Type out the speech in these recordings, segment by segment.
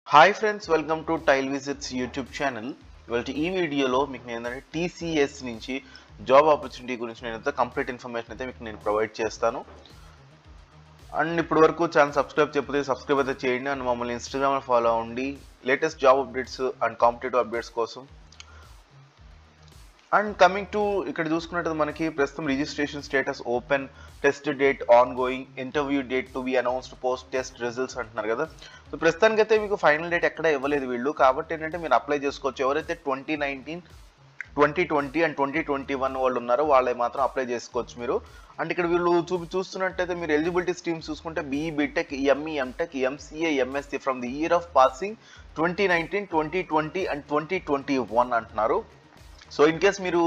hi friends welcome to tile visits YouTube channel ఇవాళ ఈ వీడియోలో మీకు నేను ఏంటంటే టీసీఎస్ నుంచి జాబ్ ఆపర్చునిటీ గురించి నేనైతే కంప్లీట్ ఇన్ఫర్మేషన్ అయితే మీకు నేను ప్రొవైడ్ చేస్తాను అండ్ ఇప్పటి వరకు ఛానల్ సబ్స్క్రైబ్ చెప్పితే సబ్స్క్రైబ్ అయితే చేయండి అండ్ మమ్మల్ని ఇన్స్టాగ్రామ్లో ఫాలో అవ్వండి latest job updates and competitive updates కోసం అండ్ కమింగ్ టు ఇక్కడ చూసుకున్నట్టు మనకి ప్రస్తుతం registration status open test date on going interview date to be announced post test results అంటున్నారు కదా సో ప్రస్తుతానికి అయితే మీకు ఫైనల్ డేట్ ఎక్కడ ఇవ్వలేదు వీళ్ళు కాబట్టి ఏంటంటే మీరు అప్లై చేసుకోవచ్చు ఎవరైతే twenty nineteen twenty twenty and twenty twenty one వాళ్ళు ఉన్నారో వాళ్ళే మాత్రం అప్లై చేసుకోవచ్చు మీరు అండ్ ఇక్కడ వీళ్ళు చూపి చూస్తున్నట్టయితే మీరు ఎలిజిబిలిటీ స్ట్రీమ్స్ చూసుకుంటే BE BTech ME MTech MCA MSc from the year of passing twenty nineteen twenty twenty and twenty twenty one అంటున్నారు సో ఇన్ కేస్ మీరు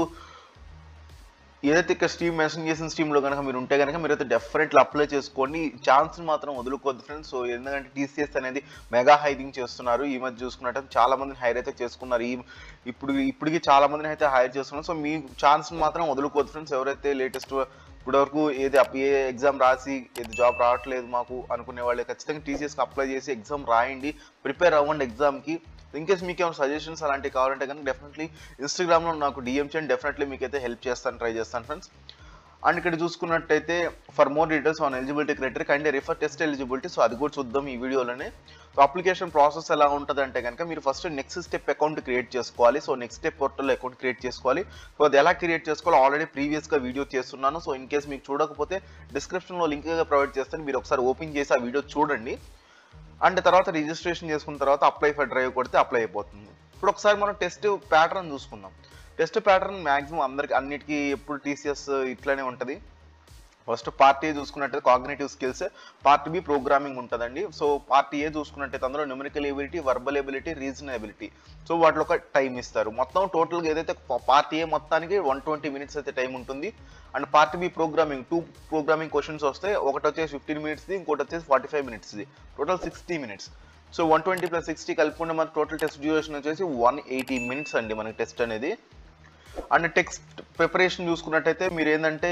ఏదైతే ఇక్కడ స్ట్రీమ్ మెన్షన్ చేసిన స్ట్రీమ్లో కనుక మీరు ఉంటే కనుక మీరు అయితే డెఫినెట్లీ అప్లై చేసుకోండి ఛాన్స్ మాత్రం వదులుకోవద్దు ఫ్రెండ్స్ సో ఎందుకంటే టీసీఎస్ అనేది మెగా హైరింగ్ చేస్తున్నారు ఈ మధ్య చూసుకున్నట్టు చాలా మందిని హైర్ అయితే చేసుకున్నారు ఈ ఇప్పుడు ఇప్పటికి చాలా మందిని అయితే హైర్ చేస్తున్నారు సో మీ ఛాన్స్ మాత్రం వదులుకోవద్దు ఫ్రెండ్స్ ఎవరైతే లేటెస్ట్ ఇప్పటి వరకు ఏది అప్- ఏ ఎగ్జామ్ రాసి ఏది జాబ్ రావట్లేదు మాకు అనుకునే వాళ్ళు ఖచ్చితంగా టీసీఎస్కి అప్లై చేసి ఎగ్జామ్ రాయండి ప్రిపేర్ అవ్వండి ఎగ్జామ్కి ఇన్ కేస్ మీకు ఏమైనా సజెషన్స్ అలాంటివి కావాలంటే కనుక డెఫినెట్లీ ఇన్స్టాగ్రామ్లో నాకు డిఎం చేయండి డెఫినెట్లీ మీకు అయితే హెల్ప్ చేస్తాను ట్రై చేస్తాను ఫ్రెండ్స్ అండ్ ఇక్కడ చూసుకున్నట్టయితే for more details on eligibility criteria kind refer test eligibility so అది కూడా చూద్దాం ఈ వీడియోలోనే సో అప్లికేషన్ ప్రాసెస్ ఎలా ఉంటుంది అంటే కనుక మీరు first next step account create చేసుకోవాలి సో నెక్స్ట్ స్టెప్ పోర్టల్లో అకౌంట్ క్రియేట్ చేసుకోవాలి సో అది ఎలా క్రియేట్ చేసుకోవాలో ఆల్రెడీ ప్రీవియస్గా వీడియో చేస్తున్నాను సో ఇన్ కేస్ మీకు చూడకపోతే డిస్క్రిప్షన్లో లింక్ ప్రొవైడ్ చేస్తాను మీరు ఒకసారి ఓపెన్ చేసి ఆ వీడియో చూడండి అండ్ తర్వాత రిజిస్ట్రేషన్ చేసుకున్న తర్వాత అప్లై ఫర్ డ్రైవ్ కొడితే అప్లై అయిపోతుంది ఇప్పుడు ఒకసారి మనం టెస్ట్ ప్యాటర్న్ చూసుకుందాం టెస్ట్ ప్యాటర్న్ మాక్సిమం అందరికి అన్నిటికీ ఎప్పుడు టీసీఎస్ ఇట్లానే ఉంటుంది ఫస్ట్ పార్ట్ ఏ చూసుకున్నట్టయితే cognitive skills part B programming ఉంటుందండి సో పార్ట్ ఏ చూసుకున్నట్టయితే అందులో numerical ability verbal ability regional ability so వాటిలో ఒక టైం ఇస్తారు మొత్తం టోటల్గా ఏదైతే పార్ట్ ఏ మొత్తానికి వన్ ట్వంటీ మినిట్స్ అయితే టైం ఉంటుంది and part B programming two programming questions వస్తాయి ఒకటి వచ్చేసి ఫిఫ్టీన్ మినిట్స్ది ఇంకోటి వచ్చేసి ఫార్టీ ఫైవ్ మినిట్స్ది total sixty minutes so one twenty plus sixty కలుపుకుంటే మనకి టోటల్ టెస్ట్ డ్యూరేషన్ వచ్చేసి వన్ ఎయిటీ మినిట్స్ అండి మనకి టెస్ట్ అనేది అండ్ టెక్స్ట్ ప్రిపరేషన్ చూసుకున్నట్టయితే మీరు ఏంటంటే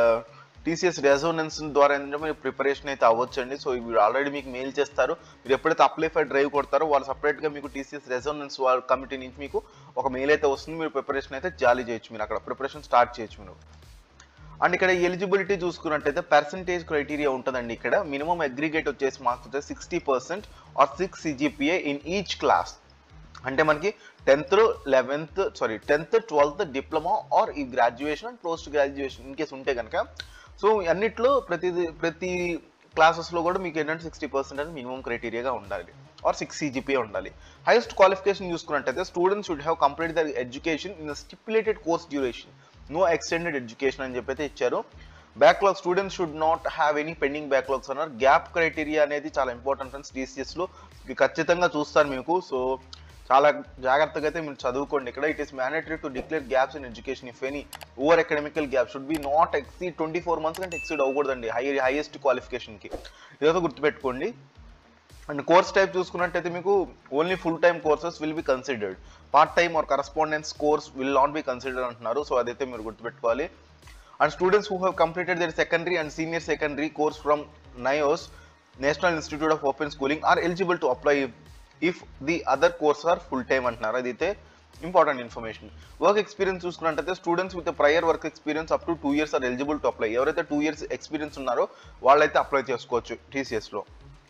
టీసీఎస్ రెజోనెన్స్ ద్వారా ఏంటంటే మీరు ప్రిపరేషన్ అయితే అవ్వచ్చండి సో ఇవి ఆల్రెడీ మీకు మెయిల్ చేస్తారు మీరు ఎప్పుడైతే అప్లై ఫర్ డ్రైవ్ కొడతారో వాళ్ళు సపరేట్గా మీకు టీసీఎస్ రెజోనెన్స్ వాళ్ళ కమిటీ నుంచి మీకు ఒక మెయిల్ అయితే వస్తుంది మీరు ప్రిపరేషన్ అయితే జాలీ చేయొచ్చు మీరు అక్కడ ప్రిపరేషన్ స్టార్ట్ చేయొచ్చు మీరు అండ్ ఇక్కడ ఎలిజిబిలిటీ చూసుకున్నట్టయితే పర్సంటేజ్ క్రైటీరియా ఉంటుందండి ఇక్కడ మినిమం అగ్రిగేట్ వచ్చేసి మార్క్స్ వచ్చేసి sixty percent or six CGPA in each class అంటే మనకి tenth eleventh sorry tenth twelfth diploma or ఈ graduation and post graduation in case ఉంటే కనుక సో అన్నిట్లో ప్రతి ప్రతి క్లాసెస్లో కూడా మీకు ఏంటంటే సిక్స్టీ పర్సెంట్ అనేది మినిమం క్రైటీరియాగా ఉండాలి ఆర్ సిక్స్ సిజిపిఏ ఉండాలి హైయెస్ట్ క్వాలిఫికేషన్ చూసుకున్నట్టయితే students should have complete their education in stipulated course duration no extended education అని చెప్పి అయితే ఇచ్చారు backlog students should not have any pending backlogs అన్నారు గ్యాప్ క్రైటీరియా అనేది చాలా ఇంపార్టెంట్ ఫ్రెండ్స్ టీసీఎస్లో ఖచ్చితంగా చూస్తాను మీకు సో చాలా జాగ్రత్తగా అయితే మీరు చదువుకోండి ఇక్కడ it is mandatory to declare gaps in education if any over academical gap should be not exceed twenty four months కంటే ఎక్సీడ్ అవ్వకూడదండి హై హైయెస్ట్ క్వాలిఫికేషన్కి ఇదైతే గుర్తుపెట్టుకోండి అండ్ కోర్స్ టైప్ చూసుకున్నట్టయితే మీకు only full time courses will be considered part time or correspondence course will not be considered అంటున్నారు so అదైతే మీరు గుర్తుపెట్టుకోవాలి and students who have completed their secondary and senior secondary course from నయోస్ national institute of open schooling are eligible to apply if the other course are full time అంటున్నారు అదైతే important information work experience చూసుకున్నట్టయితే students with prior work experience up to two years are eligible to apply ఎవరైతే two years experience ఉన్నారో వాళ్ళైతే apply చేసుకోవచ్చు టీసీఎస్లో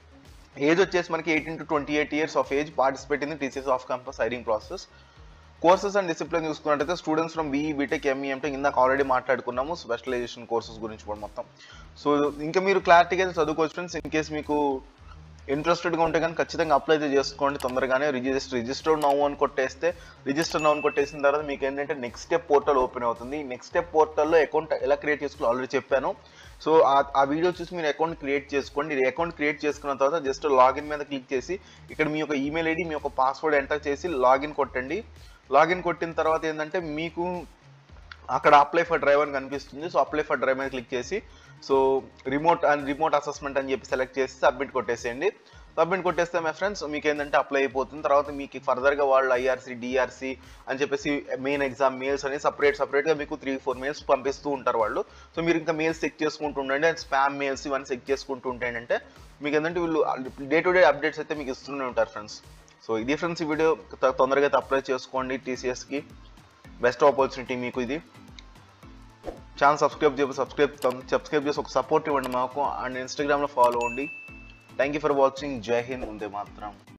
age వచ్చేసి మనకి eighteen to twenty eight years of age participate in TCS off campus hiring process courses and discipline చూసుకున్నట్టయితే students from BE BTech ME MTech ఇందాక already మాట్లాడుకున్నాము స్పెషలైజేషన్ కోర్సెస్ గురించి కూడా మొత్తం సో ఇంకా మీరు క్లారిటీగా అయితే చదువుకోవచ్చు ఫ్రెండ్స్ ఇన్ కేస్ మీకు ఇంట్రెస్టెడ్గా ఉంటే కానీ ఖచ్చితంగా అప్లై అయితే చేసుకోండి తొందరగానే రిజిస్టర్ రిజిస్టర్ నౌ అని కొట్టేస్తే రిజిస్టర్ నౌ అని కొట్టేసిన తర్వాత మీకు ఏంటంటే నెక్స్ట్ స్టెప్ పోర్టల్ ఓపెన్ అవుతుంది నెక్స్ట్ స్టెప్ పోర్టల్లో అకౌంట్ ఎలా క్రియేట్ చేసుకోవాలో ఆల్రెడీ చెప్పాను సో ఆ వీడియో చూసి మీరు అకౌంట్ క్రియేట్ చేసుకోండి అకౌంట్ క్రియేట్ చేసుకున్న తర్వాత జస్ట్ లాగిన్ మీద క్లిక్ చేసి ఇక్కడ మీ యొక్క ఈమెయిల్ ఐడి మీ యొక్క పాస్వర్డ్ ఎంటర్ చేసి లాగిన్ కొట్టండి లాగిన్ కొట్టిన తర్వాత ఏంటంటే మీకు అక్కడ అప్లై ఫర్ డ్రైవ్ అని కనిపిస్తుంది సో అప్లై ఫర్ డ్రైవ్ మీద క్లిక్ చేసి so remote and remote assessment అని చెప్పి సెలెక్ట్ చేసి సబ్మిట్ కొట్టేసేయండి సబ్మిట్ కొట్టేస్తే మై ఫ్రెండ్స్ మీకు ఏంటంటే అప్లై అయిపోతుంది తర్వాత మీకు ఫర్దర్గా వాళ్ళు ఐఆర్సీ డిఆర్సీ అని చెప్పేసి మెయిన్ ఎగ్జామ్ మెయిల్స్ అని సపరేట్ సపరేట్గా మీకు త్రీ ఫోర్ మెయిల్స్ పంపిస్తూ ఉంటారు వాళ్ళు సో మీరు ఇంకా మెయిల్స్ చెక్ చేసుకుంటూ ఉండండి అండ్ స్పామ్ మెయిల్స్ ఇవన్నీ చెక్ చేసుకుంటూ ఉంటే ఏంటంటే మీకు ఏంటంటే వీళ్ళు డే టు డే అప్డేట్స్ అయితే మీకు ఇస్తూనే ఉంటారు ఫ్రెండ్స్ సో ఇది ఫ్రెండ్స్ ఈ వీడియో త- తొందరగా అయితే అప్లై చేసుకోండి టీసీఎస్కి బెస్ట్ ఆపర్చునిటీ మీకు ఇది ఛానల్ సబ్స్క్రైబ్ చేసి సబ్స్క్రైబ్ సబ్స్క్రైబ్ చేసి ఒక సపోర్ట్ ఇవ్వండి మాకు అండ్ ఇన్స్టాగ్రామ్లో ఫాలో అవ్వండి థ్యాంక్ యూ ఫర్ వాచింగ్ జై హింద్ ఉందే మాత్రం